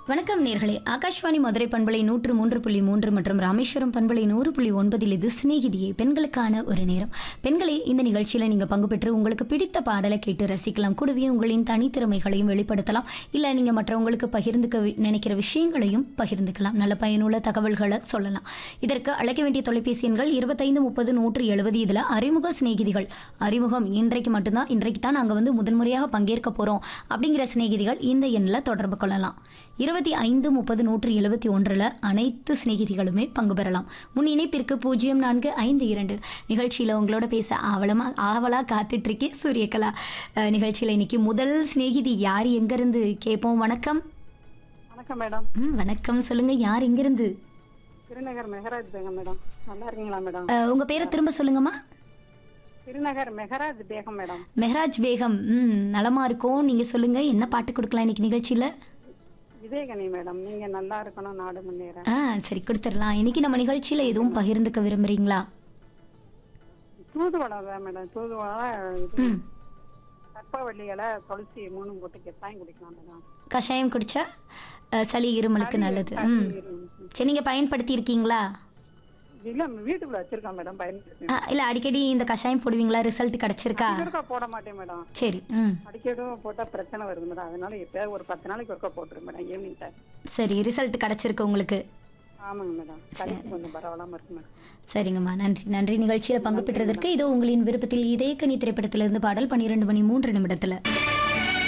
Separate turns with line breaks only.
வணக்கம் நேர்களே ஆகாஷ்வாணி மதுரை பண்பலை நூற்று மூன்று புள்ளி மூன்று மற்றும் ராமேஸ்வரம் பண்பலை நூறு புள்ளி ஒன்பதில் இது சிநேகிதியே பெண்களுக்கான ஒரு நேரம் பெண்களே இந்த நிகழ்ச்சியில் நீங்கள் பங்கு பெற்று உங்களுக்கு பிடித்த பாடலை கேட்டு ரசிக்கலாம் கூடவே உங்களின் தனித்திறமைகளையும் வெளிப்படுத்தலாம் இல்லை நீங்கள் மற்றவங்களுக்கு பகிர்ந்துக்க வி- நினைக்கிற விஷயங்களையும் பகிர்ந்துக்கலாம் நல்ல பயனுள்ள தகவல்களை சொல்லலாம் இதற்கு அழைக்க வேண்டிய தொலைபேசி எண்கள் இருபத்தைந்து முப்பது நூற்று எழுபது இதில் அறிமுக சிநேகிதிகள் அறிமுகம் இன்றைக்கு மட்டும்தான் இன்றைக்கு தான் நாங்கள் வந்து முதன்முறையாக பங்கேற்க போகிறோம் அப்படிங்கிற சிநேகிதிகள் இந்த எண்ணில் தொடர்பு கொள்ளலாம் இருபத்தி ஐந்து முப்பது நூற்று எழுபத்தி ஒன்றில் அனைத்து சிநேகிதிகளுமே பங்கு பெறலாம் முன் இணைப்பிற்கு பூஜ்ஜியம் நான்கு ஐந்து இரண்டு நிகழ்ச்சியில் உங்களோட பேச ஆவலமாக ஆவலாக காத்துட்ருக்கேன் சூரியகலா அஹ், நிகழ்ச்சியில் இன்னைக்கு முதல் சிநேகிதி யார் எங்கேருந்து கேட்போம் வணக்கம்
வணக்கம் மேடம்
ம் வணக்கம் சொல்லுங்கள் யார் எங்கேருந்து
திருநகர் மெஹராஜ் பேகம் மேடம் நல்லா இருக்கீங்களா மேடம்
உங்கள் பேரை திரும்ப சொல்லுங்கம்மா
திருநகர் மெஹராஜ் பேகம் மேடம்
மெஹராஜ் பேகம் ம் நலமா இருக்கோம் நீங்கள் சொல்லுங்கள் என்ன பாட்டு கொடுக்கலாம் இன்னைக்கு நிகழ்ச்சியில்
விஜயகனி மேடம் நீங்க நல்லா இருக்கணும் நாடு முன்னேற
ஆ சரி கொடுத்துடலாம் இன்னைக்கு நம்ம நிகழ்ச்சியில் எதுவும் பகிர்ந்துக்க விரும்புகிறீங்களா
தூதுவளை தான் மேடம் தூதுவளை இது
ம்
கற்பவள்ளி இலை துளசி மூணும் போட்டு கெட்டாயம் குடிக்கலாம் மேடம்
கஷாயம் குடிச்சா அஹ், சளி இருமலுக்கு நல்லது ம் சரி நீங்கள் பயன்படுத்தி இருக்கீங்களா
இல்ல வீட்டுக்குள்ள வச்சிருக்கோம் மேடம் பயன்படுத்தி
இல்லை அடிக்கடி இந்த கஷாயம் போடுவீங்களா ரிசல்ட் கிடச்சிருக்கா
ஒருக்கா போட மாட்டேன் மேடம்
சரி ம்
அடிக்கடி போட்டா பிரச்சனை வருது மேடம் அதனால எப்ப ஒரு பத்து நாளைக்கு ஒருக்கா போட்டுரும் மேடம் ஈவினிங் டைம்
சரி ரிசல்ட் கிடச்சிருக்கு உங்களுக்கு
ஆமாங்க மேடம் கழிப்பு கொஞ்சம் பரவாயில்லாம இருக்கு மேடம்
சரிங்கம்மா நன்றி நன்றி நிகழ்ச்சியில் பங்கு பெற்றதற்கு இதோ உங்களின் விருப்பத்தில் இதே கனி திரைப்படத்திலிருந்து பாடல் பன்னிரெண்டு மணி மூன்று நிமிடத்தில்